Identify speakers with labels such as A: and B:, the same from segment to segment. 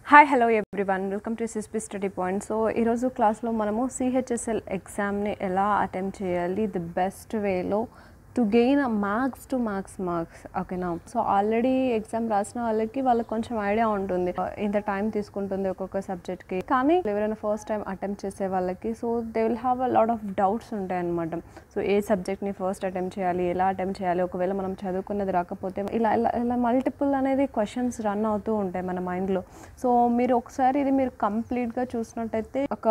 A: hi hello everyone welcome to CSP study point so ఈరోజు క్లాస్లో మనము సిహెచ్ఎస్ఎల్ ఎగ్జామ్ని ఎలా అటెంప్ట్ చేయాలి ది బెస్ట్ వేలో to gain marks to marks marks ఓకేనా సో ఆల్రెడీ ఎగ్జామ్ రాసిన వాళ్ళకి వాళ్ళకి కొంచెం ఐడియా ఉంటుంది ఇంత టైం తీసుకుంటుంది ఒక్కొక్క సబ్జెక్ట్కి కానీ ఎవరైనా ఫస్ట్ టైం అటెంప్ట్ చేసే వాళ్ళకి so they will have a lot of doubts ఉంటాయి అనమాట సో ఏ సబ్జెక్ట్ని ఫస్ట్ అటెంప్ట్ చేయాలి ఎలా అటెంప్ట్ చేయాలి ఒకవేళ మనం చదువుకున్నది రాకపోతే ఇలా ఇలా ఇలా మల్టిపుల్ అనేది క్వశ్చన్స్ రన్ అవుతూ ఉంటాయి మన మైండ్లో సో మీరు ఒకసారి ఇది మీరు కంప్లీట్గా చూసినట్టయితే ఒక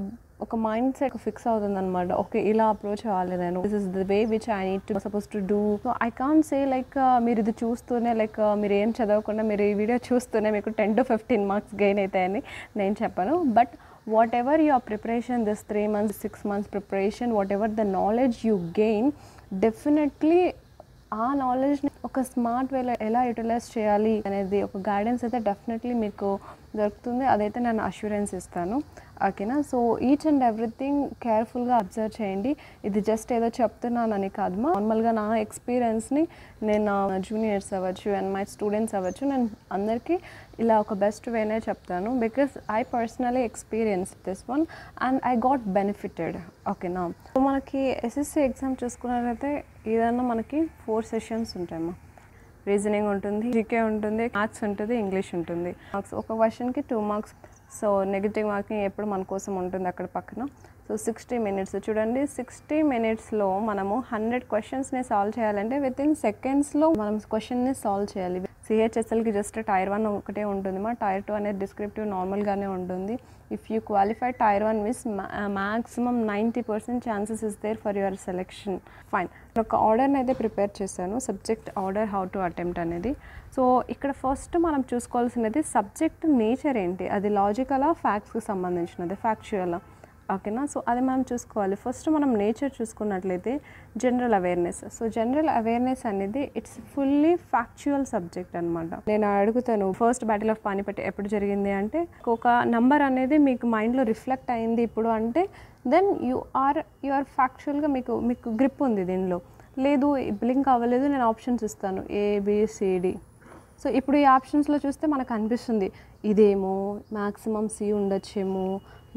A: ఒక మైండ్ సెట్ ఫిక్స్ అవుతుంది అనమాట ఓకే ఇలా అప్రోచ్ అవ్వాలి నేను this is the way which I need to suppose to do so I can say like మీరు ఇది చూస్తూనే లైక్ మీరు ఏం చదవకుండా మీరు ఈ వీడియో చూస్తూనే మీకు ten to fifteen marks gain అవుతాయని నేను చెప్పాను but whatever your preparation this three months six months preparation whatever the knowledge you gain definitely ఆ నాలెడ్జ్ని ఒక స్మార్ట్ వేలో ఎలా యూటిలైజ్ చేయాలి అనేది ఒక గైడెన్స్ అయితే డెఫినెట్లీ మీకు దొరుకుతుంది అదైతే నేను అష్యూరెన్స్ ఇస్తాను ఓకేనా సో ఈచ్ అండ్ ఎవ్రీథింగ్ కేర్ఫుల్గా అబ్జర్వ్ చేయండి ఇది జస్ట్ ఏదో చెప్తున్నానని కాదు నార్మల్గా నా ఎక్స్పీరియన్స్ని నేను నా జూనియర్స్ అవ్వచ్చు అండ్ మై స్టూడెంట్స్ అవ్వచ్చు నేను అందరికీ ఇలా ఒక బెస్ట్ వేనే చెప్తాను because I personally experience this one and I got benefited ఓకేనా సో మనకి ఎస్ఎస్సి ఎగ్జామ్ చూసుకున్నట్లయితే ఏదైనా మనకి ఫోర్ సెషన్స్ ఉంటాయమ్మా రీజనింగ్ ఉంటుంది జీకే ఉంటుంది మ్యాథ్స్ ఉంటుంది ఇంగ్లీష్ ఉంటుంది మార్క్స్ ఒక క్వశ్చన్కి two marks so negative marking ఎప్పుడు మన కోసం ఉంటుంది అక్కడ పక్కన సో సిక్స్టీ మినిట్స్ చూడండి సిక్స్టీ మినిట్స్లో మనము హండ్రెడ్ క్వశ్చన్స్ని సాల్వ్ చేయాలంటే విత్ ఇన్ సెకండ్స్లో మనం క్వశ్చన్ని సాల్వ్ చేయాలి సిహెచ్ఎస్ఎల్కి జస్ట్ టైర్ వన్ ఒకటే ఉంటుంది మా టైర్ టూ అనేది డిస్క్రిప్టివ్ నార్మల్గానే ఉంటుంది if you qualify tier one miss maximum ninety percent chances is there for your selection fine ఒక ఆర్డర్ని అయితే ప్రిపేర్ చేశాను subject order how to attempt అనేది సో ఇక్కడ ఫస్ట్ మనం చూసుకోవాల్సినది సబ్జెక్ట్ నేచర్ ఏంటి అది లాజికలా ఫ్యాక్ట్స్కి సంబంధించినది ఫ్యాక్చువలా ఓకేనా సో అది మనం చూసుకోవాలి ఫస్ట్ మనం నేచర్ చూసుకున్నట్లయితే general awareness so general awareness అనేది ఇట్స్ ఫుల్లీ ఫ్యాక్చువల్ సబ్జెక్ట్ అనమాట నేను అడుగుతాను ఫస్ట్ బ్యాటిల్ ఆఫ్ పానిపట్ ఎప్పుడు జరిగింది అంటే ఒక నంబర్ అనేది మీకు మైండ్లో రిఫ్లెక్ట్ అయింది ఇప్పుడు అంటే then you are you are ఫ్యాక్చువల్గా మీకు మీకు గ్రిప్ ఉంది దీనిలో లేదు బ్లింక్ అవ్వలేదు నేను ఆప్షన్స్ ఇస్తాను ఏబిసిడి సో ఇప్పుడు ఈ ఆప్షన్స్లో చూస్తే మనకు అనిపిస్తుంది ఇదేమో మ్యాక్సిమం సి ఉండొచ్చేమో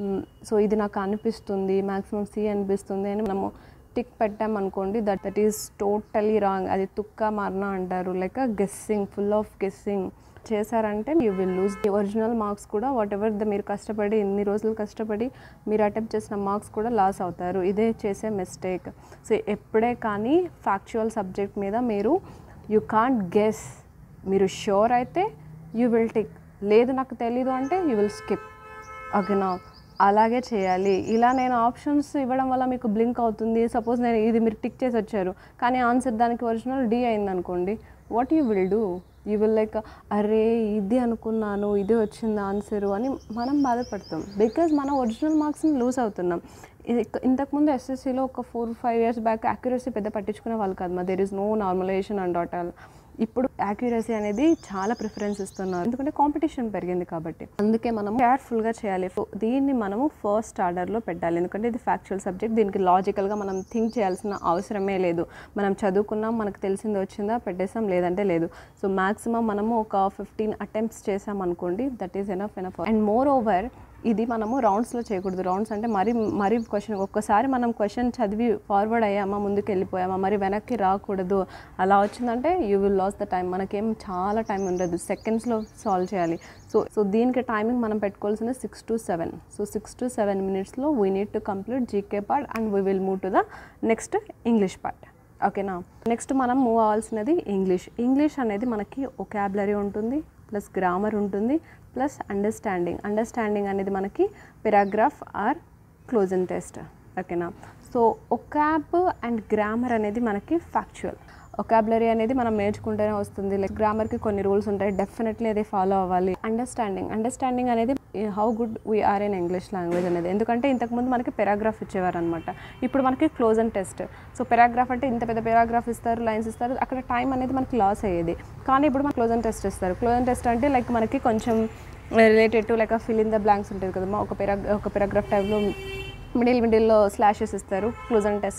A: సో ఇది నాకు అనిపిస్తుంది మ్యాక్సిమం సి అనిపిస్తుంది అని మనము టిక్ పెట్టామనుకోండి that that is totally wrong అది తుక్క మరణ అంటారు like guessing full of guessing చేశారంటే you will lose the original marks కూడా వాట్ ఎవర్ ద మీరు కష్టపడి ఇన్ని రోజులు కష్టపడి మీరు అటెంప్ట్ చేసిన మార్క్స్ కూడా లాస్ అవుతారు ఇదే చేసే మిస్టేక్ సో ఎప్పుడే కానీ ఫ్యాక్చువల్ సబ్జెక్ట్ మీద మీరు యూ కాంట్ గెస్ మీరు షూర్ అయితే యూ విల్ టిక్ లేదు నాకు తెలీదు అంటే యూ విల్ స్కిప్ ఓకేనా అలాగే చేయాలి ఇలా నేను ఆప్షన్స్ ఇవ్వడం వల్ల మీకు బ్లింక్ అవుతుంది సపోజ్ నేను ఇది మీరు టిక్ చేసి వచ్చారు కానీ ఆన్సర్ దానికి ఒరిజినల్ డి అయింది అనుకోండి what you will do you will like అరే ఇది అనుకున్నాను ఇది వచ్చింది ఆన్సర్ అని మనం బాధపడతాం బికాజ్ మనం ఒరిజినల్ మార్క్స్ని లూజ్ అవుతున్నాం ఇది ఇంతకుముందు ఎస్ఎస్సీలో ఒక four five years back accuracy పెద్ద పట్టించుకునే వాళ్ళు కాదు మా there is no normalisation and at all ఇప్పుడు యాక్యురసీ అనేది చాలా ప్రిఫరెన్స్ ఇస్తున్నారు ఎందుకంటే కాంపిటీషన్ పెరిగింది కాబట్టి అందుకే మనం కేర్ఫుల్గా చేయాలి దీన్ని మనము ఫస్ట్ ఆర్డర్లో పెట్టాలి ఎందుకంటే ఇది ఫ్యాక్చువల్ సబ్జెక్ట్ దీనికి లాజికల్గా మనం థింక్ చేయాల్సిన అవసరమే లేదు మనం చదువుకున్నాం మనకు తెలిసింది వచ్చిందా పెట్టేసాం లేదంటే లేదు సో మాక్సిమం మనము ఒక ఫిఫ్టీన్ అటెంప్ట్స్ చేసాం అనుకోండి that is enough enough and more over ఇది మనము రౌండ్స్లో చేయకూడదు రౌండ్స్ అంటే మరి మరి క్వశ్చన్ ఒక్కసారి మనం క్వశ్చన్ చదివి ఫార్వర్డ్ అయ్యామా ముందుకు వెళ్ళిపోయామా మరి వెనక్కి రాకూడదు అలా వచ్చిందంటే you will loss the time మనకేం చాలా టైం ఉండదు సెకండ్స్లో సాల్వ్ చేయాలి సో సో దీనికి టైమింగ్ మనం పెట్టుకోవాల్సింది six to seven so six to seven మినిట్స్లో we need to complete GK part and we will move to the next English part ఓకేనా నెక్స్ట్ మనం మూవ్ అవ్వాల్సినది ఇంగ్లీష్ ఇంగ్లీష్ అనేది మనకి ఒకాబులరీ ఉంటుంది ప్లస్ గ్రామర్ ఉంటుంది ప్లస్ అండర్స్టాండింగ్ అండర్స్టాండింగ్ అనేది మనకి పెరాగ్రాఫ్ ఆర్ క్లోజన్ టెస్ట్ ఓకేనా సో ఒకాబ్ అండ్ గ్రామర్ అనేది మనకి ఫ్యాక్చువల్ ఒకాబులరీ అనేది మనం నేర్చుకుంటూనే వస్తుంది లైక్ గ్రామర్కి కొన్ని రూల్స్ ఉంటాయి డెఫినెట్లీ అది ఫాలో అవ్వాలి అండర్స్టాండింగ్ అండర్స్టాండింగ్ అనేది how good we are in English language అనేది ఎందుకంటే ఇంతకుముందు మనకి పెరాగ్రాఫ్ ఇచ్చేవారు అనమాట ఇప్పుడు మనకి cloze and test so paragraph అంటే ఇంత పెద్ద పెరాగ్రాఫ్ ఇస్తారు లైన్స్ ఇస్తారు అక్కడ టైం అనేది మనకి లాస్ అయ్యేది కానీ ఇప్పుడు మనకి క్లోజ్ అండ్ టెస్ట్ ఇస్తారు క్లోజ్ అండ్ టెస్ట్ అంటే లైక్ మనకి కొంచెం related to like fill in the blanks ఉంటుంది కదమ్మా ఒక పెరా ఒక పెరాగ్రాఫ్ టైంలో మిడిల్ మిడిల్లో స్లాషెస్ ఇస్తారు క్లోజ్ అండ్ టెస్ట్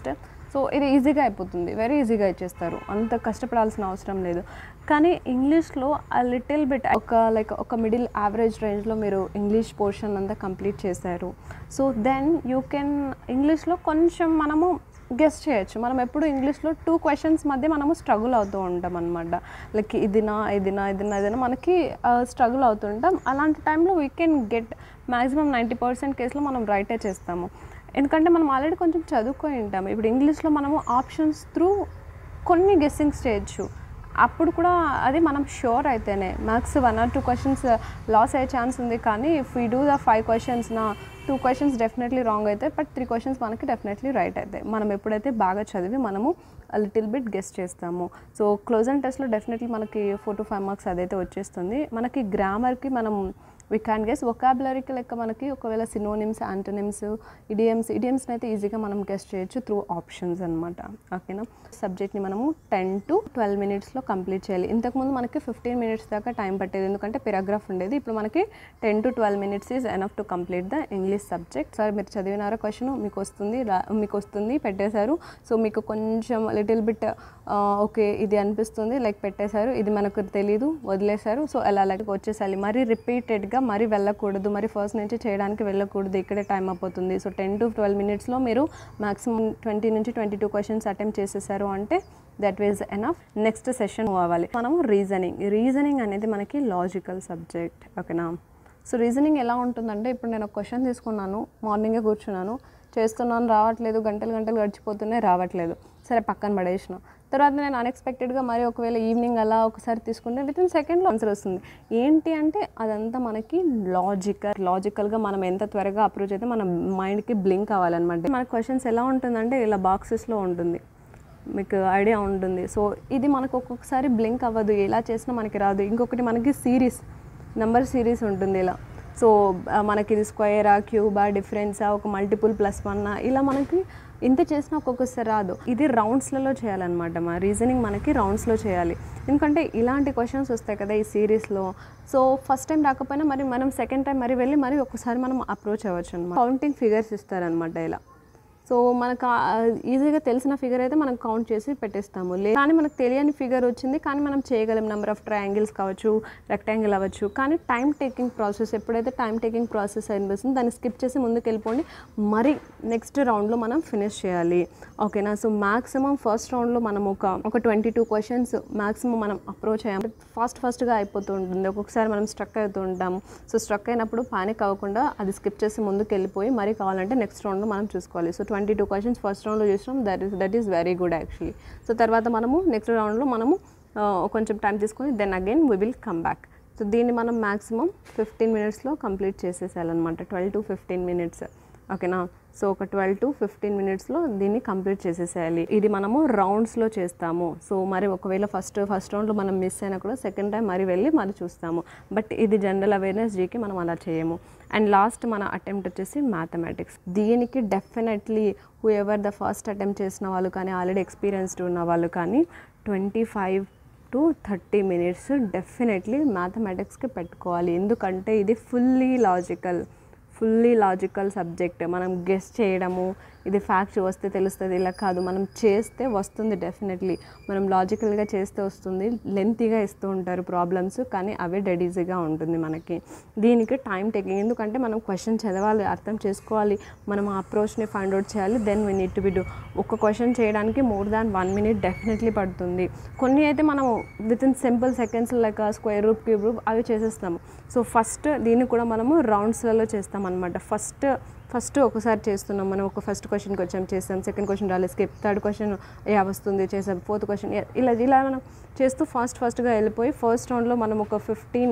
A: సో ఇది ఈజీగా అయిపోతుంది వెరీ ఈజీగా ఇచ్చేస్తారు అంత కష్టపడాల్సిన అవసరం లేదు కానీ ఇంగ్లీష్లో ఆ లిటిల్ బిట్ ఒక లైక్ ఒక మిడిల్ యావరేజ్ రేంజ్లో మీరు ఇంగ్లీష్ పోర్షన్ అంతా కంప్లీట్ చేశారు సో దెన్ యూ కెన్ ఇంగ్లీష్లో కొంచెం మనము గెస్ట్ చేయొచ్చు మనం ఎప్పుడు ఇంగ్లీష్లో టూ క్వశ్చన్స్ మధ్య మనము స్ట్రగుల్ అవుతూ ఉంటాం అనమాట లైక్ ఇదినా ఇదినా ఇదినా ఇదినా మనకి స్ట్రగుల్ అవుతుంటాం అలాంటి టైంలో we can get maximum ninety percent కేసులో మనం రైటే చేస్తాము ఎందుకంటే మనం ఆల్రెడీ కొంచెం చదువుకొని ఉంటాము ఇప్పుడు ఇంగ్లీష్లో మనము ఆప్షన్స్ త్రూ కొన్ని గెస్సింగ్స్ చేయొచ్చు అప్పుడు కూడా అది మనం షూర్ అయితేనే maths one or two questions loss అయ్యే ఛాన్స్ ఉంది కానీ if we do the five questions నా టూ క్వశ్చన్స్ డెఫినెట్లీ రాంగ్ అవుతాయి బట్ త్రీ క్వశ్చన్స్ మనకి డెఫినెట్లీ రైట్ అవుతాయి మనం ఎప్పుడైతే బాగా చదివి మనము లిటిల్ బిట్ గెస్ట్ చేస్తాము సో క్లోజ్ అండ్ టెస్ట్లో డెఫినెట్లీ మనకి ఫోర్ టు ఫైవ్ మార్క్స్ అదైతే వచ్చేస్తుంది మనకి గ్రామర్కి మనం వీ క్యాన్ గెస్ ఒకాబులరీకి లెక్క మనకి ఒకవేళ సినోనిమ్స్ యాంటోనిమ్స్ ఇడియమ్స్ ఇడియమ్స్ని అయితే ఈజీగా మనం గెస్ట్ చేయొచ్చు త్రూ ఆప్షన్స్ అనమాట ఓకేనా సబ్జెక్ట్ని మనము టెన్ టు ట్వెల్వ్ మినిట్స్లో కంప్లీట్ చేయాలి ఇంతకుముందు మనకి ఫిఫ్టీన్ మినిట్స్ దాకా టైం పట్టేది ఎందుకంటే పెరాగ్రాఫ్ ఉండేది ఇప్పుడు మనకి ten to twelve minutes is enough to complete the English subject sir మీరు చదివినారా క్వశ్చన్ మీకు వస్తుంది రా- మీకు వస్తుంది పెట్టేశారు సో మీకు కొంచెం లిటిల్ బిట్ ఓకే ఇది అనిపిస్తుంది లైక్ పెట్టేశారు ఇది మనకు తెలియదు వదిలేశారు సో అలా లైక్ వచ్చేసాలి మరీ రిపీటెడ్గా మరీ వెళ్ళకూడదు మరి ఫస్ట్ నుంచి చేయడానికి వెళ్ళకూడదు ఇక్కడే టైం అయిపోతుంది సో టెన్ టు ట్వెల్వ్ మినిట్స్లో మీరు మాక్సిమం ట్వంటీ నుంచి ట్వంటీ టూ క్వశ్చన్స్ అటెంప్ట్ చేసేసారు అంటే that is enough next session అవ్వాలి మనము రీజనింగ్ రీజనింగ్ అనేది మనకి లాజికల్ సబ్జెక్ట్ ఓకేనా సో రీజనింగ్ ఎలా ఉంటుందంటే ఇప్పుడు నేను ఒక క్వశ్చన్ తీసుకున్నాను మార్నింగే కూర్చున్నాను చేస్తున్నాను రావట్లేదు గంటలు గంటలు గడిచిపోతున్నాయి రావట్లేదు సరే పక్కన పడేసిన తర్వాత నేను అన్ఎక్స్పెక్టెడ్గా మరి ఒకవేళ ఈవినింగ్ అలా ఒకసారి తీసుకుంటే విత్ ఇన్ సెకండ్లో ఆన్సర్ వస్తుంది ఏంటి అంటే అదంతా మనకి లాజికల్ లాజికల్గా మనం ఎంత త్వరగా అప్రోచ్ అయితే మన మైండ్కి బ్లింక్ అవ్వాలన్నమాట మన క్వశ్చన్స్ ఎలా ఉంటుందంటే ఇలా బాక్సెస్లో ఉంటుంది మీకు ఐడియా ఉంటుంది సో ఇది మనకు ఒక్కొక్కసారి బ్లింక్ అవ్వదు ఎలా చేసినా మనకి రాదు ఇంకొకటి మనకి సిరీస్ నెంబర్ సిరీస్ ఉంటుంది ఇలా సో ఆ, మనకి ఇది స్క్వేరా క్యూబా డిఫరెన్సా ఒక మల్టిపుల్ ప్లస్ వన్నా ఇలా మనకి ఇంత చేసినా ఒక్కొక్కసారి రాదు ఇది రౌండ్స్లలో చేయాలన్నమాట మా రీజనింగ్ మనకి రౌండ్స్లో చేయాలి ఎందుకంటే ఇలాంటి క్వశ్చన్స్ వస్తాయి కదా ఈ సిరీస్లో సో ఫస్ట్ టైం రాకపోయినా మరి మనం సెకండ్ టైం మరి వెళ్ళి మరి ఒకసారి మనం అప్రోచ్ అవ్వచ్చు అనమాట కౌంటింగ్ ఫిగర్స్ ఇస్తారనమాట ఇలా సో మనకు ఈజీగా తెలిసిన ఫిగర్ అయితే మనం కౌంట్ చేసి పెట్టేస్తాము లే కానీ మనకు తెలియని ఫిగర్ వచ్చింది కానీ మనం చేయగలం నెంబర్ ఆఫ్ ట్రయాంగిల్స్ కావచ్చు రెక్టాంగిల్ అవ్వచ్చు కానీ టైం టేకింగ్ ప్రాసెస్ ఎప్పుడైతే టైం టేకింగ్ ప్రాసెస్ అనిపిస్తుంది దాన్ని స్కిప్ చేసి ముందుకు వెళ్ళిపోండి మరి నెక్స్ట్ రౌండ్లో మనం ఫినిష్ చేయాలి ఓకేనా సో మ్యాక్సిమం ఫస్ట్ రౌండ్లో మనం ఒక ఒక ట్వంటీ టూ క్వశ్చన్స్ మ్యాక్సిమం మనం అప్రోచ్ అయ్యాం ఫాస్ట్ ఫాస్ట్గా అయిపోతూ ఉంటుంది ఒక్కొక్కసారి మనం స్ట్రక్ అవుతూ ఉంటాము సో స్ట్రక్ అయినప్పుడు పానిక్ అవ్వకుండా అది స్కిప్ చేసి ముందుకు వెళ్ళిపోయి మరి కావాలంటే నెక్స్ట్ రౌండ్లో మనం చూసుకోవాలి so twenty two questions first రౌండ్లో చూసినాం that is that is very good actually so తర్వాత మనము నెక్స్ట్ రౌండ్లో మనము ఆ, కొంచెం టైం తీసుకొని then again we will come back so దీన్ని మనం మ్యాక్సిమం ఫిఫ్టీన్ మినిట్స్లో కంప్లీట్ చేసేసేయాలన్నమాట ట్వెల్వ్ టు ఫిఫ్టీన్ మినిట్స్ ఓకేనా సో ఒక ట్వెల్వ్ టు ఫిఫ్టీన్ మినిట్స్లో దీన్ని కంప్లీట్ చేసేసేయాలి ఇది మనము రౌండ్స్లో చేస్తాము సో మరి ఒకవేళ ఫస్ట్ ఫస్ట్ రౌండ్లో మనం మిస్ అయినా కూడా సెకండ్ టైం మరి వెళ్ళి మరి చూస్తాము బట్ ఇది జనరల్ అవేర్నెస్ జీకి మనం అలా చేయము అండ్ లాస్ట్ మన అటెంప్ట్ వచ్చేసి మ్యాథమెటిక్స్ దీనికి definitely whoever the first attempt చేసిన వాళ్ళు కానీ ఆల్రెడీ ఎక్స్పీరియన్స్డ్ ఉన్న వాళ్ళు కానీ twenty five to thirty minutes definitely మ్యాథమెటిక్స్కి పెట్టుకోవాలి ఎందుకంటే ఇది fully logical fully logical subject మనం గెస్ చేయడము ఇది ఫ్యాక్ట్ వస్తే తెలుస్తుంది ఇలా కాదు మనం చేస్తే వస్తుంది డెఫినెట్లీ మనం లాజికల్గా చేస్తే వస్తుంది లెంతీగా ఇస్తూ ఉంటారు ప్రాబ్లమ్స్ కానీ అవే డెడ్ ఈజీగా ఉంటుంది మనకి దీనికి టైం టేకింగ్ ఎందుకంటే మనం క్వశ్చన్ చదవాలి అర్థం చేసుకోవాలి మనం ఆ అప్రోచ్ని ఫైండ్ అవుట్ చేయాలి then we need to be do ఒక క్వశ్చన్ చేయడానికి more than one minute definitely పడుతుంది కొన్ని అయితే మనం within simple seconds like square root cube root అవి చేసేస్తాము సో ఫస్ట్ దీన్ని కూడా మనము రౌండ్స్లలో చేస్తాం అనమాట ఫస్ట్ ఫస్ట్ ఒకసారి చేస్తున్నాం మనం ఒక ఫస్ట్ క్వశ్చన్కి వచ్చాం చేస్తాం సెకండ్ క్వశ్చన్ రాలేదు స్కిప్ థర్డ్ క్వశ్చన్ యా వస్తుంది చేసాం ఫోర్త్ క్వశ్చన్ ఇలా ఇలా మనం చేస్తూ ఫాస్ట్ ఫాస్ట్గా వెళ్ళిపోయి ఫస్ట్ రౌండ్లో మనం ఒక ఫిఫ్టీన్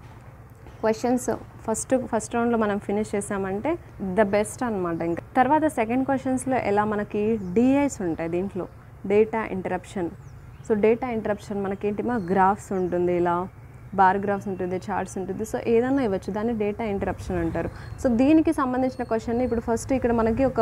A: క్వశ్చన్స్ ఫస్ట్ ఫస్ట్ రౌండ్లో మనం ఫినిష్ చేసామంటే ద బెస్ట్ అనమాట ఇంకా తర్వాత సెకండ్ క్వశ్చన్స్లో ఎలా మనకి డిఐస్ ఉంటాయి దీంట్లో data interpretation so data interpretation మనకేంటి మా గ్రాఫ్స్ ఉంటుంది ఇలా బార్ గ్రాఫ్స్ ఉంటుంది చార్ట్స్ ఉంటుంది సో ఏదన్నా ఇవ్వచ్చు దాన్ని డేటా ఇంటరప్షన్ అంటారు సో దీనికి సంబంధించిన క్వశ్చన్ ఇప్పుడు ఫస్ట్ ఇక్కడ మనకి ఒక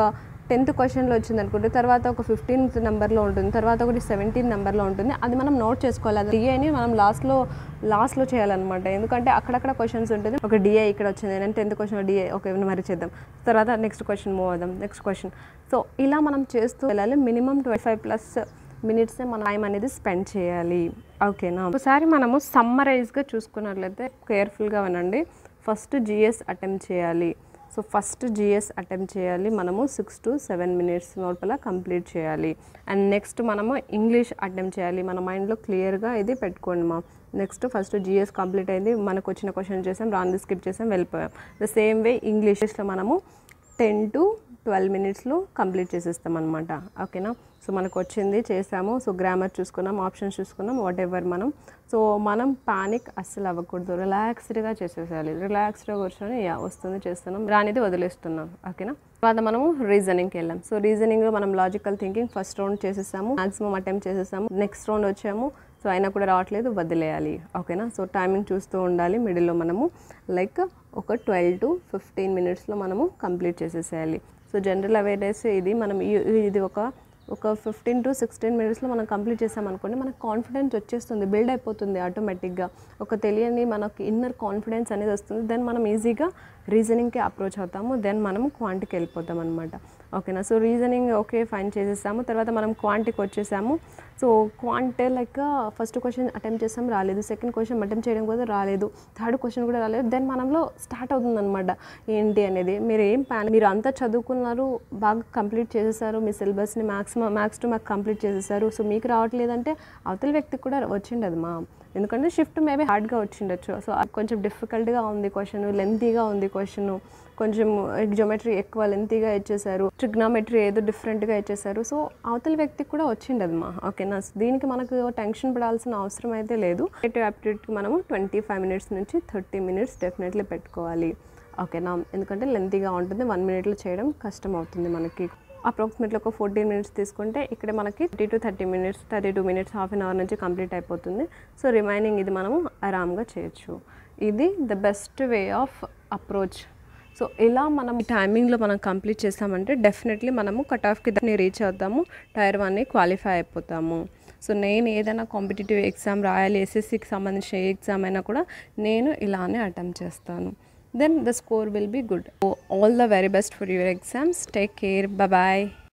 A: టెన్త్ క్వశ్చన్లో వచ్చింది అనుకుంటే తర్వాత ఒక ఫిఫ్టీన్త్ నెంబర్లో ఉంటుంది తర్వాత ఒకటి సెవెంటీన్ నెంబర్లో ఉంటుంది అది మనం నోట్ చేసుకోవాలి అది డిఏని మనం లాస్ట్లో లాస్ట్లో చేయాలన్నమాట ఎందుకంటే అక్కడక్కడ క్వశ్చన్స్ ఉంటుంది ఒక డిఏ ఇక్కడ వచ్చింది నేను టెన్త్ క్వశ్చన్ డిఏ ఓకే మరి చేద్దాం తర్వాత నెక్స్ట్ క్వశ్చన్ మూవ్ అవుదాం నెక్స్ట్ క్వశ్చన్ సో ఇలా మనం చేస్తూ వెళ్ళాలి minimum twenty five plus minutes మన టైం అనేది స్పెండ్ చేయాలి ఓకేనా ఒకసారి మనము సమ్మరైజ్గా చూసుకున్నట్లయితే కేర్ఫుల్గా వినండి ఫస్ట్ జిఎస్ అటెంప్ట్ చేయాలి సో ఫస్ట్ జిఎస్ అటెంప్ట్ చేయాలి మనము సిక్స్ టు సెవెన్ మినిట్స్ లోపల కంప్లీట్ చేయాలి అండ్ నెక్స్ట్ మనము ఇంగ్లీష్ అటెంప్ట్ చేయాలి మన మైండ్లో క్లియర్గా ఇది పెట్టుకోండి మా నెక్స్ట్ ఫస్ట్ జిఎస్ కంప్లీట్ అయింది మనకు వచ్చిన క్వశ్చన్ చేసాం రాంది స్కిప్ చేసాం వెళ్ళిపోయాం ద సేమ్ వే ఇంగ్లీష్లో మనము టెన్ టు ట్వెల్వ్ మినిట్స్లో కంప్లీట్ చేసేస్తాం అనమాట ఓకేనా సో మనకు వచ్చింది చేసాము సో గ్రామర్ చూసుకున్నాం ఆప్షన్స్ చూసుకున్నాం వాట్ ఎవర్ మనం సో మనం పానిక్ అస్సలు అవ్వకూడదు రిలాక్స్డ్గా చేసేసేయాలి రిలాక్స్డ్గా కూర్చొని యా వస్తుంది చేస్తున్నాం రానిది వదిలేస్తున్నాం ఓకేనా తర్వాత మనము రీజనింగ్కి వెళ్ళాం సో రీజనింగ్లో మనం లాజికల్ థింకింగ్ ఫస్ట్ రౌండ్ చేసేసాము మాక్సిమం అటెంప్ట్ చేసేసాము నెక్స్ట్ రౌండ్ వచ్చాము సో అయినా కూడా రావట్లేదు వదిలేయాలి ఓకేనా సో టైమింగ్ చూస్తూ ఉండాలి మిడిల్లో మనము లైక్ ఒక ట్వెల్వ్ టు ఫిఫ్టీన్ మినిట్స్లో మనము కంప్లీట్ చేసేసేయాలి సో జనరల్ అవేర్నెస్ ఇది మనం ఈ- ఇది ఒక ఒక ఫిఫ్టీన్ టు సిక్స్టీన్ మినిట్స్లో మనం కంప్లీట్ చేసామనుకోండి మనకు కాన్ఫిడెన్స్ వచ్చేస్తుంది బిల్డ్ అయిపోతుంది ఆటోమేటిక్గా ఒక తెలియని మనకి ఇన్నర్ కాన్ఫిడెన్స్ అనేది వస్తుంది దెన్ మనం ఈజీగా రీజనింగ్కి అప్రోచ్ అవుతాము దెన్ మనం క్వాంటికి వెళ్ళిపోతాం అనమాట ఓకేనా సో రీజనింగ్ ఓకే ఫైన్ చేసేసాము తర్వాత మనం క్వాంటికి వచ్చేసాము so quant like first question attempt చేసాం రాలేదు సెకండ్ క్వశ్చన్ అటెంప్ట్ చేయడం కూడా రాలేదు థర్డ్ క్వశ్చన్ కూడా రాలేదు దెన్ మనలో స్టార్ట్ అవుతుంది అనమాట ఏంటి అనేది మీరు ఏం ప్లాన్ మీరు అంతా చదువుకున్నారు బాగా కంప్లీట్ చేసేసారు మీ సిలబస్ని maximum max to max complete చేసేసారు సో మీకు రావట్లేదంటే అవతల వ్యక్తికి కూడా వచ్చిండదు మా ఎందుకంటే షిఫ్ట్ మేబీ హార్డ్గా వచ్చిండొచ్చు సో అది కొంచెం డిఫికల్ట్గా ఉంది క్వశ్చన్ లెంతీగా ఉంది క్వశ్చన్ కొంచెం జోమెట్రీ ఎక్కువ లెంతీగా ఇచ్చేసారు ట్రిగ్నామెట్రీ ఏదో డిఫరెంట్గా ఇచ్చేసారు సో అవతల వ్యక్తికి కూడా వచ్చిండదు మా ఓకేనా సో దీనికి మనకు టెన్షన్ పడాల్సిన అవసరం అయితే లేదు యాప్టిట్యూడ్కి మనము ట్వంటీ ఫైవ్ మినిట్స్ నుంచి థర్టీ మినిట్స్ డెఫినెట్లీ పెట్టుకోవాలి ఓకేనా ఎందుకంటే లెంతీగా ఉంటుంది వన్ మినిట్లో చేయడం కష్టం అవుతుంది మనకి అప్రాక్సిమేట్లీ ఒక ఫోర్టీన్ మినిట్స్ తీసుకుంటే ఇక్కడ మనకి thirty to thirty minutes thirty two minutes half an hour నుంచి కంప్లీట్ అయిపోతుంది సో రిమైనింగ్ ఇది మనము ఆరామ్గా చేయొచ్చు ఇది the best way of approach so ఇలా మనం ఈ టైమింగ్లో మనం కంప్లీట్ చేస్తామంటే డెఫినెట్లీ మనము కట్ ఆఫ్కి దాన్ని రీచ్ అవుతాము టైర్ వన్ని క్వాలిఫై అయిపోతాము సో నేను ఏదైనా కాంపిటేటివ్ ఎగ్జామ్ రాయాలి ఎస్ఎస్సికి సంబంధించిన ఏ ఎగ్జామ్ అయినా కూడా నేను ఇలానే అటెంప్ట్ చేస్తాను then the score will be good all the very best for your exams take care bye